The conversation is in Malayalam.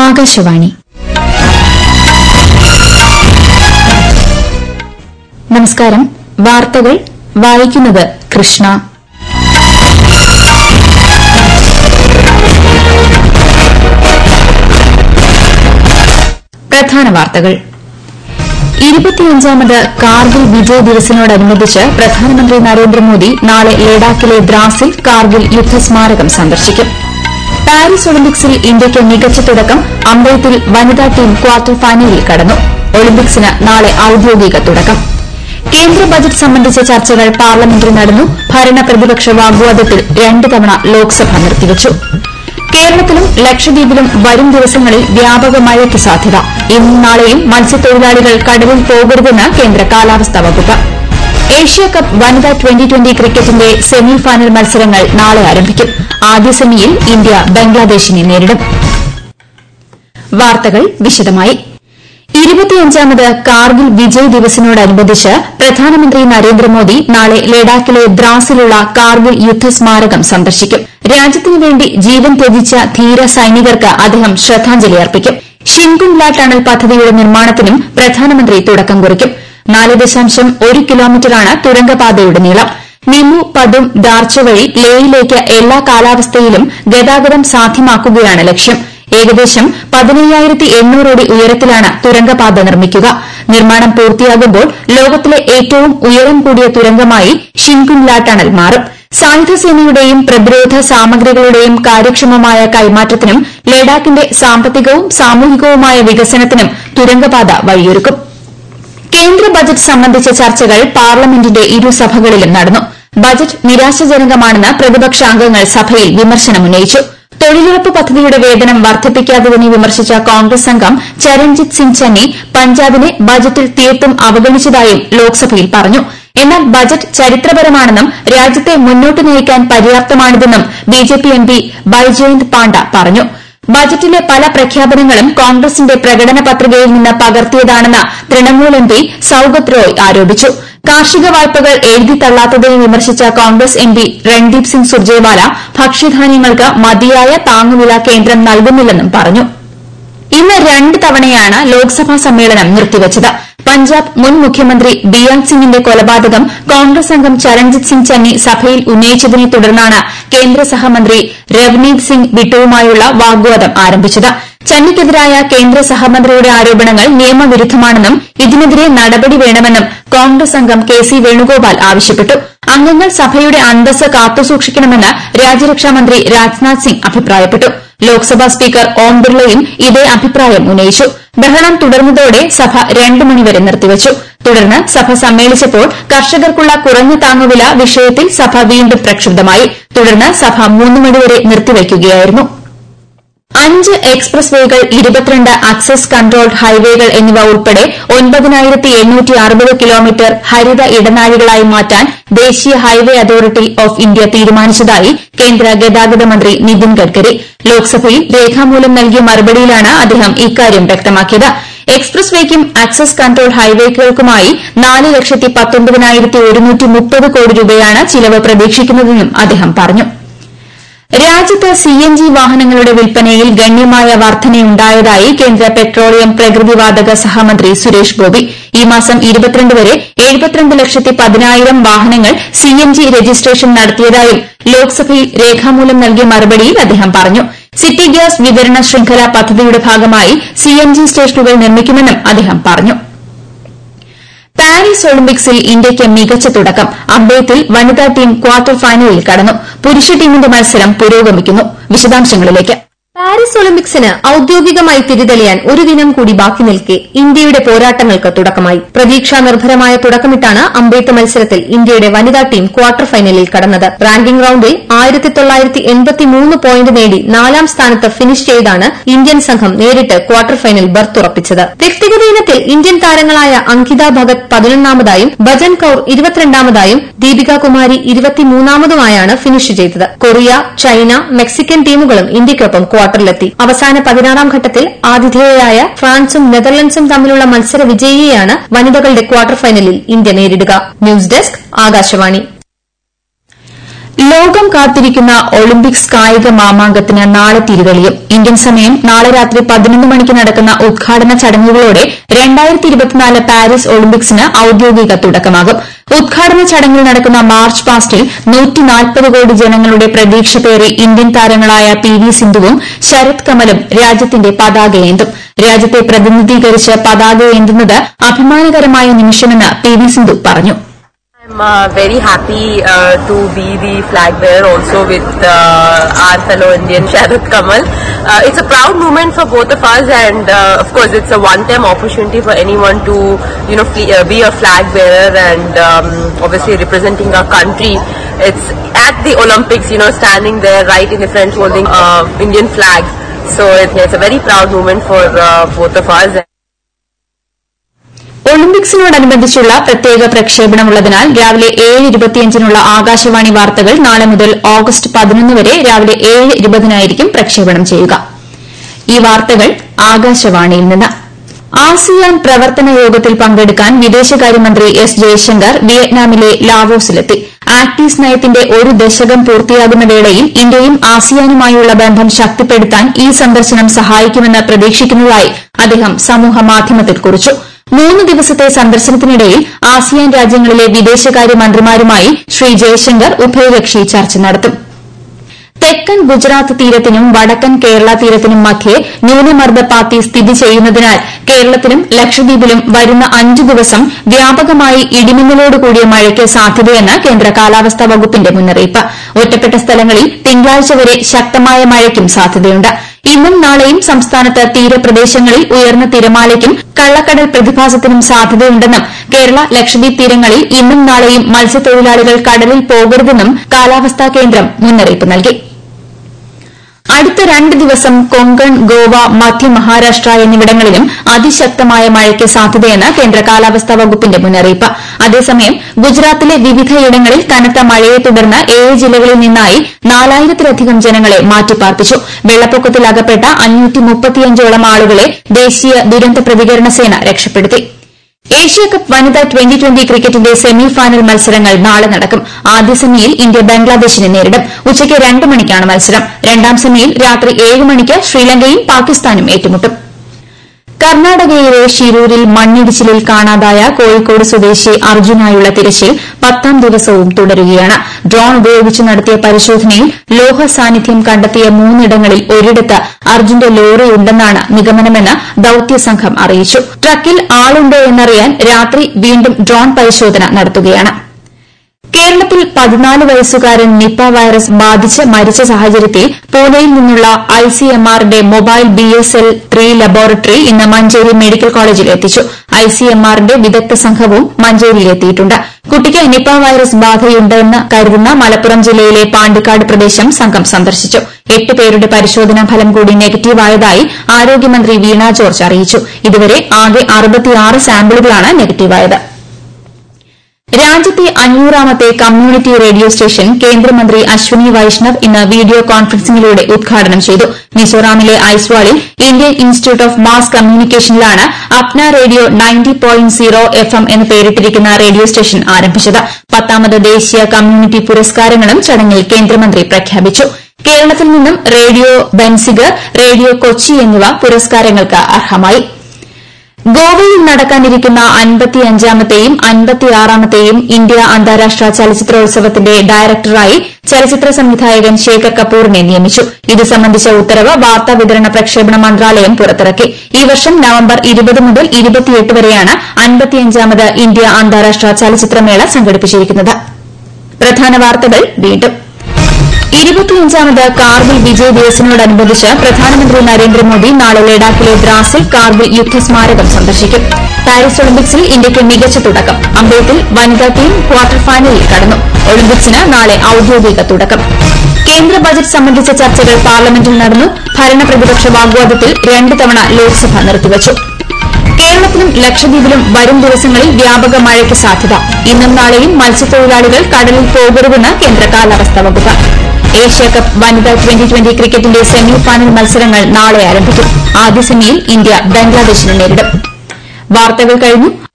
ആകാശവാണി നമസ്കാരം വാർത്തകൾ വായിക്കുന്നത് കൃഷ്ണ പ്രധാന വാർത്തകൾ ഇരുപത്തിയഞ്ചാമത് കാർഗിൽ വിജയ് ദിവസിനോടനുബന്ധിച്ച് പ്രധാനമന്ത്രി നരേന്ദ്രമോദി നാളെ ലഡാക്കിലെ ദ്രാസിൽ കാർഗിൽ യുദ്ധസ്മാരകം സന്ദർശിക്കും പാരീസ് ഒളിമ്പിക്സിൽ ഇന്ത്യയ്ക്ക് മികച്ച തുടക്കം അമ്പയത്തിൽ വനിതാ ടീം ക്വാർട്ടർ ഫൈനലിൽ കടന്നു ഒളിമ്പിക്സിന് നാളെ ഔദ്യോഗിക തുടക്കം കേന്ദ്ര ബജറ്റ് സംബന്ധിച്ച ചർച്ചകൾ പാർലമെന്റിൽ നടന്നു ഭരണ പ്രതിപക്ഷ വാഗ്വാദത്തിൽ രണ്ട് തവണ ലോക്സഭ നിർത്തിവച്ചു കേരളത്തിലും ലക്ഷദ്വീപിലും വരും ദിവസങ്ങളിൽ വ്യാപക മഴയ്ക്ക് സാധ്യത ഇന്നും നാളെയും മത്സ്യത്തൊഴിലാളികൾ കടലിൽ പോകരുതെന്ന് കേന്ദ്ര കാലാവസ്ഥാ വകുപ്പ് ഏഷ്യ കപ്പ് വനിതാ ട്വന്റി ട്വന്റി ക്രിക്കറ്റിന്റെ സെമി ഫൈനൽ മത്സരങ്ങൾ നാളെ ആരംഭിക്കും ആദ്യ സെമിയിൽ ഇന്ത്യ ബംഗ്ലാദേശിനെ നേരിടും വാർത്തകൾ വിശദമായി ഇരുപത്തിയഞ്ചാമത് കാർഗിൽ വിജയ് ദിവസിനോടനുബന്ധിച്ച് പ്രധാനമന്ത്രി നരേന്ദ്രമോദി നാളെ ലഡാക്കിലെ ദ്രാസിലുള്ള കാർഗിൽ യുദ്ധസ്മാരകം സന്ദർശിക്കും രാജ്യത്തിനുവേണ്ടി ജീവൻ ത്യജിച്ച ധീര സൈനികർക്ക് അദ്ദേഹം ശ്രദ്ധാഞ്ജലി അർപ്പിക്കും ഷിൻകുംല ടണൽ പദ്ധതിയുടെ നിർമ്മാണത്തിനും പ്രധാനമന്ത്രി തുടക്കം കുറിക്കും നാല് ദശാംശം ഒരു കിലോമീറ്ററാണ് തുരങ്കപാതയുടെ നീളം നിമു പദും ദാർച്ച വഴി ലേയിലേക്ക് എല്ലാ കാലാവസ്ഥയിലും ഗതാഗതം സാധ്യമാക്കുകയാണ് ലക്ഷ്യം ഏകദേശം പതിനയ്യായിരത്തി എണ്ണൂറ് അടി ഉയരത്തിലാണ് തുരങ്കപാത നിർമ്മിക്കുക നിർമ്മാണം പൂർത്തിയാകുമ്പോൾ ലോകത്തിലെ ഏറ്റവും ഉയരം കൂടിയ തുരങ്കമായി ഷിൻകുംല ടണൽ മാറും സായുധ സേനയുടെയും പ്രതിരോധ സാമഗ്രികളുടെയും കാര്യക്ഷമമായ കൈമാറ്റത്തിനും ലഡാക്കിന്റെ സാമ്പത്തികവും സാമൂഹികവുമായ വികസനത്തിനും തുരങ്കപാത വഴിയൊരുക്കും കേന്ദ്ര ബജറ്റ് സംബന്ധിച്ച ചർച്ചകൾ പാർലമെന്റിന്റെ ഇരുസഭകളിലും നടന്നു ബജറ്റ് നിരാശാജനകമാണെന്ന് പ്രതിപക്ഷ അംഗങ്ങൾ സഭയിൽ വിമർശനമുന്നയിച്ചു തൊഴിലുറപ്പ് പദ്ധതിയുടെ വേതനം വർദ്ധിപ്പിക്കാത്തതിനെ വിമർശിച്ച കോൺഗ്രസ് അംഗം ചരൺജിത് സിംഗ് ചന്നി പഞ്ചാബിനെ ബജറ്റിൽ തീർത്തും അവഗണിച്ചതായും ലോക്സഭയിൽ പറഞ്ഞു എന്നാൽ ബജറ്റ് ചരിത്രപരമാണെന്നും രാജ്യത്തെ മുന്നോട്ട് നയിക്കാൻ പര്യാപ്തമാണിതെന്നും ബിജെപി എംപി ബൈജയന്ത് പാണ്ഡ പറഞ്ഞു ബജറ്റിലെ പല പ്രഖ്യാപനങ്ങളും കോൺഗ്രസിന്റെ പ്രകടന പത്രികയിൽ നിന്ന് പകർത്തിയതാണെന്ന് തൃണമൂൽ എംപി സൌഗത് റോയ് ആരോപിച്ചു കാർഷിക വായ്പകൾ എഴുതി തള്ളാത്തതിനെ വിമർശിച്ച കോൺഗ്രസ് എംപി രൺദീപ് സിംഗ് സുർജേവാല ഭക്ഷ്യധാന്യങ്ങൾക്ക് മതിയായ താങ്ങുവില കേന്ദ്രം നൽകുന്നില്ലെന്നും പറഞ്ഞു ഇന്ന് രണ്ട് തവണയാണ് ലോക്സഭാ സമ്മേളനം നിർത്തിവച്ചത് പഞ്ചാബ് മുൻ മുഖ്യമന്ത്രി ബിയാൻ സിംഗിന്റെ കൊലപാതകം കോൺഗ്രസ് അംഗം ചരൺജിത് സിംഗ് ചന്നി സഭയിൽ ഉന്നയിച്ചതിനെ തുടർന്നാണ് കേന്ദ്ര സഹമന്ത്രി രവ്നീത് സിംഗ് ബിട്ടുവുമായുള്ള വാഗ്വാദം ആരംഭിച്ചത് ചന്നിക്കെതിരായ കേന്ദ്ര സഹമന്ത്രിയുടെ ആരോപണങ്ങൾ നിയമവിരുദ്ധമാണെന്നും ഇതിനെതിരെ നടപടി വേണമെന്നും കോൺഗ്രസ് അംഗം കെ സി വേണുഗോപാൽ ആവശ്യപ്പെട്ടു അംഗങ്ങൾ സഭയുടെ അന്തസ് കാത്തുസൂക്ഷിക്കണമെന്ന് രാജ്യരക്ഷാമന്ത്രി രാജ്നാഥ് സിംഗ് അഭിപ്രായപ്പെട്ടു ലോക്സഭാ സ്പീക്കർ ഓം ബിർളയും ഇതേ അഭിപ്രായം ഉന്നയിച്ചു ബഹളം തുടർന്നതോടെ സഭ രണ്ടു മണിവരെ നിർത്തിവച്ചു തുടർന്ന് സഭ സമ്മേളിച്ചപ്പോൾ കർഷകർക്കുള്ള കുറഞ്ഞ താങ്ങുവില വിഷയത്തിൽ സഭ വീണ്ടും പ്രക്ഷുബ്ധമായി തുടർന്ന് സഭ മൂന്ന് മണിവരെ നിർത്തിവയ്ക്കുകയായിരുന്നു അഞ്ച് എക്സ്പ്രസ് വേകൾ ഇരുപത്തിരണ്ട് അക്സസ് കൺട്രോൾഡ് ഹൈവേകൾ എന്നിവ ഉൾപ്പെടെ ഒൻപതിനായിരത്തി എണ്ണൂറ്റി അറുപത് കിലോമീറ്റർ ഹരിത ഇടനാഴികളായി മാറ്റാൻ ദേശീയ ഹൈവേ അതോറിറ്റി ഓഫ് ഇന്ത്യ തീരുമാനിച്ചതായി കേന്ദ്ര ഗതാഗത മന്ത്രി നിതിൻ ഗഡ്കരി ലോക്സഭയിൽ രേഖാമൂലം നൽകിയ മറുപടിയിലാണ് അദ്ദേഹം ഇക്കാര്യം വ്യക്തമാക്കിയത് എക്സ്പ്രസ് വേക്കും ആക്സസ് കൺട്രോൾ ഹൈവേകൾക്കുമായി നാല് ലക്ഷത്തി പത്തൊൻപതിനായിരത്തി ഒരുന്നൂറ്റി മുപ്പത് കോടി രൂപയാണ് ചിലവ് പ്രതീക്ഷിക്കുന്നതെന്നും അദ്ദേഹം പറഞ്ഞു രാജ്യത്ത് സിഎൻജി വാഹനങ്ങളുടെ വിൽപ്പനയിൽ ഗണ്യമായ വർധനയുണ്ടായതായി കേന്ദ്ര പെട്രോളിയം പ്രകൃതിവാതക സഹമന്ത്രി സുരേഷ് ഗോപി ഈ മാസം ഇരുപത്തിരണ്ട് വരെ എഴുപത്തിരണ്ട് ലക്ഷത്തി പതിനായിരം വാഹനങ്ങൾ സിഎൻജി രജിസ്ട്രേഷൻ നടത്തിയതായും ലോക്സഭയിൽ രേഖാമൂലം നൽകിയ മറുപടിയിൽ അദ്ദേഹം പറഞ്ഞു സിറ്റി ഗ്യാസ് വിതരണ ശൃംഖല പദ്ധതിയുടെ ഭാഗമായി സിഎൻജി സ്റ്റേഷനുകൾ നിർമ്മിക്കുമെന്നും അദ്ദേഹം പറഞ്ഞു പാരീസ് ഒളിമ്പിക്സിൽ ഇന്ത്യയ്ക്ക് മികച്ച തുടക്കം അമ്പയത്തിൽ വനിതാ ടീം ക്വാർട്ടർ ഫൈനലിൽ കടന്നു പുരുഷ ടീമിന്റെ മത്സരം പുരോഗമിക്കുന്നു വിശദാംശങ്ങളിലേക്ക് പാരീസ് ഒളിമ്പിക്സിന് ഔദ്യോഗികമായി തിരിതെളിയാൻ ഒരു ദിനം കൂടി ബാക്കി നിൽക്കെ ഇന്ത്യയുടെ പോരാട്ടങ്ങൾക്ക് തുടക്കമായി പ്രതീക്ഷാ നിർഭരമായ തുടക്കമിട്ടാണ് അമ്പെയ്ത്ത് മത്സരത്തിൽ ഇന്ത്യയുടെ വനിതാ ടീം ക്വാർട്ടർ ഫൈനലിൽ കടന്നത് റാങ്കിംഗ് റൌണ്ടിൽ ആയിരത്തി തൊള്ളായിരത്തി എൺപത്തിമൂന്ന് പോയിന്റ് നേടി നാലാം സ്ഥാനത്ത് ഫിനിഷ് ചെയ്താണ് ഇന്ത്യൻ സംഘം നേരിട്ട് ക്വാർട്ടർ ഫൈനൽ ബർത്ത് ഉറപ്പിച്ചത് വ്യക്തിഗത ഇനത്തിൽ ഇന്ത്യൻ താരങ്ങളായ അങ്കിത ഭഗത് പതിനൊന്നാമതായും ഭജൻ കൌർ ഇരുപത്തിരണ്ടാമതായും ദീപിക കുമാരി ഇരുപത്തിമൂന്നാമതുമായാണ് ഫിനിഷ് ചെയ്തത് കൊറിയ ചൈന മെക്സിക്കൻ ടീമുകളും ഇന്ത്യയ്ക്കൊപ്പം ക്വാർട്ടറിലെത്തി അവസാന പതിനാറാം ഘട്ടത്തിൽ ആതിഥേയരായ ഫ്രാൻസും നെതർലൻഡ്സും തമ്മിലുള്ള മത്സര വിജയിയെയാണ് വനിതകളുടെ ക്വാർട്ടർ ഫൈനലിൽ ഇന്ത്യ നേരിടുക ന്യൂസ് ഡെസ്ക് ആകാശവാണി ലോകം കാത്തിരിക്കുന്ന ഒളിമ്പിക്സ് കായിക മാമാങ്കത്തിന് നാളെ തിരിതെളിയും ഇന്ത്യൻ സമയം നാളെ രാത്രി പതിനൊന്ന് മണിക്ക് നടക്കുന്ന ഉദ്ഘാടന ചടങ്ങുകളോടെ പാരീസ് ഒളിമ്പിക്സിന് ഔദ്യോഗിക തുടക്കമാകും ഉദ്ഘാടന ചടങ്ങിൽ നടക്കുന്ന മാർച്ച് പാസ്റ്റിൽ കോടി ജനങ്ങളുടെ പ്രതീക്ഷ പേറി ഇന്ത്യൻ താരങ്ങളായ പി വി സിന്ധുവും ശരത് കമലും രാജ്യത്തിന്റെ പതാകയേന്തും രാജ്യത്തെ പ്രതിനിധീകരിച്ച് പതാകയേന്തുന്നത് അഭിമാനകരമായ നിമിഷമെന്ന് പി വി സിന്ധു പറഞ്ഞു I'm uh, very happy uh, to be the flag bearer also with uh, our fellow Indian Sharath Kamal. Uh, it's a proud moment for both of us and uh, of course it's a one-time opportunity for anyone to you know fle- uh, be a flag bearer and um, obviously representing our country. It's at the Olympics, you know, standing there right in the front holding uh, Indian flag. So it, it's a very proud moment for uh, both of us. ഒളിമ്പിക്സിനോടനുബന്ധിച്ചുള്ള പ്രത്യേക പ്രക്ഷേപണമുള്ളതിനാൽ രാവിലെ ഏഴ് ഇരുപത്തിയഞ്ചിനുള്ള ആകാശവാണി വാർത്തകൾ നാളെ മുതൽ ഓഗസ്റ്റ് പതിനൊന്ന് വരെ രാവിലെ ഏഴ് ഇരുപതിനായിരിക്കും പ്രക്ഷേപണം ചെയ്യുക ഈ വാർത്തകൾ ആകാശവാണിയിൽ നിന്ന് ആസിയാൻ പ്രവർത്തന യോഗത്തിൽ പങ്കെടുക്കാൻ വിദേശകാര്യമന്ത്രി എസ് ജയശങ്കർ വിയറ്റ്നാമിലെ ലാവോസിലെത്തി ആക്ടീസ് നയത്തിന്റെ ഒരു ദശകം പൂർത്തിയാകുന്ന വേളയിൽ ഇന്ത്യയും ആസിയാനുമായുള്ള ബന്ധം ശക്തിപ്പെടുത്താൻ ഈ സന്ദർശനം സഹായിക്കുമെന്ന് പ്രതീക്ഷിക്കുന്നതായി അദ്ദേഹം സമൂഹമാധ്യമത്തിൽ കുറിച്ചു മൂന്ന് ദിവസത്തെ സന്ദർശനത്തിനിടയിൽ ആസിയാൻ രാജ്യങ്ങളിലെ വിദേശകാര്യമന്ത്രിമാരുമായി ശ്രീ ജയശങ്കർ ഉഭയകക്ഷി ചർച്ച നടത്തും തെക്കൻ ഗുജറാത്ത് തീരത്തിനും വടക്കൻ കേരള തീരത്തിനും മധ്യേ ന്യൂനമർദ്ദ പാത്തി സ്ഥിതി ചെയ്യുന്നതിനാൽ കേരളത്തിലും ലക്ഷദ്വീപിലും വരുന്ന അഞ്ചു ദിവസം വ്യാപകമായി ഇടിമിന്നലോട് കൂടിയ മഴയ്ക്ക് സാധ്യതയെന്ന് കേന്ദ്ര കാലാവസ്ഥാ വകുപ്പിന്റെ മുന്നറിയിപ്പ് ഒറ്റപ്പെട്ട സ്ഥലങ്ങളിൽ തിങ്കളാഴ്ച വരെ ശക്തമായ മഴയ്ക്കും സാധ്യതയുണ്ട് ഇന്നും നാളെയും സംസ്ഥാനത്ത് തീരപ്രദേശങ്ങളിൽ ഉയർന്ന തിരമാലയ്ക്കും കള്ളക്കടൽ പ്രതിഭാസത്തിനും സാധ്യതയുണ്ടെന്നും കേരള ലക്ഷദ്വീപ് തീരങ്ങളിൽ ഇന്നും നാളെയും മത്സ്യത്തൊഴിലാളികൾ കടലിൽ പോകരുതെന്നും കാലാവസ്ഥാ കേന്ദ്രം മുന്നറിയിപ്പ് നൽകി അടുത്ത രണ്ട് ദിവസം കൊങ്കൺ ഗോവ മധ്യ മഹാരാഷ്ട്ര എന്നിവിടങ്ങളിലും അതിശക്തമായ മഴയ്ക്ക് സാധ്യതയെന്ന് കേന്ദ്ര കാലാവസ്ഥാ വകുപ്പിന്റെ മുന്നറിയിപ്പ് അതേസമയം ഗുജറാത്തിലെ വിവിധയിടങ്ങളിൽ കനത്ത മഴയെ തുടർന്ന് ഏഴ് ജില്ലകളിൽ നിന്നായി നാലായിരത്തിലധികം ജനങ്ങളെ മാറ്റിപ്പാർപ്പിച്ചു വെള്ളപ്പൊക്കത്തിൽ അകപ്പെട്ട അഞ്ഞൂറ്റിമുപ്പത്തിയഞ്ചോളം ആളുകളെ ദേശീയ ദുരന്ത പ്രതികരണ സേന രക്ഷപ്പെടുത്തി ഏഷ്യാകപ്പ് വനിതാ ട്വന്റി ട്വന്റി ക്രിക്കറ്റിന്റെ സെമി ഫൈനൽ മത്സരങ്ങൾ നാളെ നടക്കും ആദ്യ സെമിയിൽ ഇന്ത്യ ബംഗ്ലാദേശിനെ നേരിടും ഉച്ചയ്ക്ക് രണ്ട് മണിക്കാണ് മത്സരം രണ്ടാം സെമിയിൽ രാത്രി ഏഴ് മണിക്ക് ശ്രീലങ്കയും പാകിസ്ഥാനും ഏറ്റുമുട്ടും കർണാടകയിലെ ഷിരൂരിൽ മണ്ണിടിച്ചിലിൽ കാണാതായ കോഴിക്കോട് സ്വദേശി അർജുനായുള്ള തിരച്ചിൽ പത്താം ദിവസവും തുടരുകയാണ് ഡ്രോൺ ഉപയോഗിച്ച് നടത്തിയ പരിശോധനയിൽ ലോഹ സാന്നിധ്യം കണ്ടെത്തിയ മൂന്നിടങ്ങളിൽ ഒരിടത്ത് അർജുന്റെ ലോറിയുണ്ടെന്നാണ് നിഗമനമെന്ന് ദൌത്യസംഘം അറിയിച്ചു ട്രക്കിൽ ആളുണ്ടോ എന്നറിയാൻ രാത്രി വീണ്ടും ഡ്രോൺ പരിശോധന നടത്തുകയാണ് കേരളത്തിൽ പതിനാല് വയസ്സുകാരൻ നിപ്പ വൈറസ് ബാധിച്ച് മരിച്ച സാഹചര്യത്തിൽ പൂനെയിൽ നിന്നുള്ള ഐസിഎംആറിന്റെ മൊബൈൽ ബിഎസ്എൽ ത്രീ ലബോറട്ടറി ഇന്ന് മഞ്ചേരി മെഡിക്കൽ കോളേജിൽ എത്തിച്ചു ഐസിഎംആറിന്റെ വിദഗ്ധ സംഘവും മഞ്ചേരിയിൽ എത്തിയിട്ടുണ്ട് കുട്ടിക്ക് നിപ്പ വൈറസ് ബാധയുണ്ടെന്ന് കരുതുന്ന മലപ്പുറം ജില്ലയിലെ പാണ്ടിക്കാട് പ്രദേശം സംഘം സന്ദർശിച്ചു എട്ട് പേരുടെ പരിശോധനാ ഫലം കൂടി നെഗറ്റീവായതായി ആരോഗ്യമന്ത്രി വീണ ജോർജ് അറിയിച്ചു ഇതുവരെ ആകെ അറുപത്തിയാറ് സാമ്പിളുകളാണ് നെഗറ്റീവായത് രാജ്യത്തെ അഞ്ഞൂറാമത്തെ കമ്മ്യൂണിറ്റി റേഡിയോ സ്റ്റേഷൻ കേന്ദ്രമന്ത്രി അശ്വനി വൈഷ്ണവ് ഇന്ന് വീഡിയോ കോൺഫറൻസിംഗിലൂടെ ഉദ്ഘാടനം ചെയ്തു മിസോറാമിലെ ഐസ്വാളിൽ ഇന്ത്യൻ ഇൻസ്റ്റിറ്റ്യൂട്ട് ഓഫ് മാസ് കമ്മ്യൂണിക്കേഷനിലാണ് Apna radio ninety point zero F M എന്ന് പേരിട്ടിരിക്കുന്ന റേഡിയോ സ്റ്റേഷൻ ആരംഭിച്ചത് പത്താമത് ദേശീയ കമ്മ്യൂണിറ്റി പുരസ്കാരങ്ങളും ചടങ്ങിൽ കേന്ദ്രമന്ത്രി പ്രഖ്യാപിച്ചു കേരളത്തിൽ നിന്നും റേഡിയോ ബൻസിഗർ റേഡിയോ കൊച്ചി എന്നിവ പുരസ്കാരങ്ങൾക്ക് അർഹമായി ഗോവയിൽ നടക്കാനിരിക്കുന്ന അൻപത്തിയഞ്ചാമത്തെയും അൻപത്തിയാറാമത്തെയും ഇന്ത്യ അന്താരാഷ്ട്ര ചലച്ചിത്രോത്സവത്തിന്റെ ഡയറക്ടറായി ചലച്ചിത്ര സംവിധായകൻ ശേഖർ കപൂറിനെ നിയമിച്ചു ഇത് സംബന്ധിച്ച ഉത്തരവ് വാർത്താവിതരണ പ്രക്ഷേപണ മന്ത്രാലയം പുറത്തിറക്കി ഈ വർഷം നവംബർ ഇരുപത് മുതൽ ഇരുപത്തിയെട്ട് വരെയാണ് അൻപത്തിയഞ്ചാമത് ഇന്ത്യ അന്താരാഷ്ട്ര ചലച്ചിത്രമേള സംഘടിപ്പിച്ചിരിക്കുന്നത് പ്രധാന വാർത്തകൾ വീണ്ടും ഇരുപത്തിയഞ്ചാമത് കാർഗിൽ വിജയ് ദിവസിനോടനുബന്ധിച്ച് പ്രധാനമന്ത്രി നരേന്ദ്രമോദി നാളെ ലഡാക്കിലെ ദ്രാസിൽ കാർഗിൽ യുദ്ധസ്മാരകം സന്ദർശിക്കും പാരീസ് ഒളിമ്പിക്സിൽ ഇന്ത്യയ്ക്ക് മികച്ച തുടക്കം അമ്പയത്തിൽ വനിതാ ടീം ക്വാർട്ടർ ഫൈനലിൽ കടന്നു ഒളിമ്പിക്സിന് നാളെ ഔദ്യോഗിക തുടക്കം കേന്ദ്ര ബജറ്റ് സംബന്ധിച്ച ചർച്ചകൾ പാർലമെന്റിൽ നടന്നു ഭരണ പ്രതിപക്ഷ വാഗ്വാദത്തിൽ രണ്ട് തവണ ലോക്സഭ നിർത്തിവച്ചു കേരളത്തിലും ലക്ഷദ്വീപിലും വരും ദിവസങ്ങളിൽ വ്യാപക മഴയ്ക്ക് സാധ്യത ഇന്നും നാളെയും മത്സ്യത്തൊഴിലാളികൾ കടലിൽ പോകരുതെന്ന് കേന്ദ്ര കാലാവസ്ഥാ വകുപ്പ് ഏഷ്യാകപ്പ് വനിതാ ട്വന്റി ട്വന്റി ക്രിക്കറ്റിന്റെ സെമി ഫൈനൽ മത്സരങ്ങൾ നാളെ ആരംഭിക്കും ആദ്യ സെമിയിൽ ഇന്ത്യ ബംഗ്ലാദേശിനെ നേരിടും വാർത്തകൾ കഴിഞ്ഞു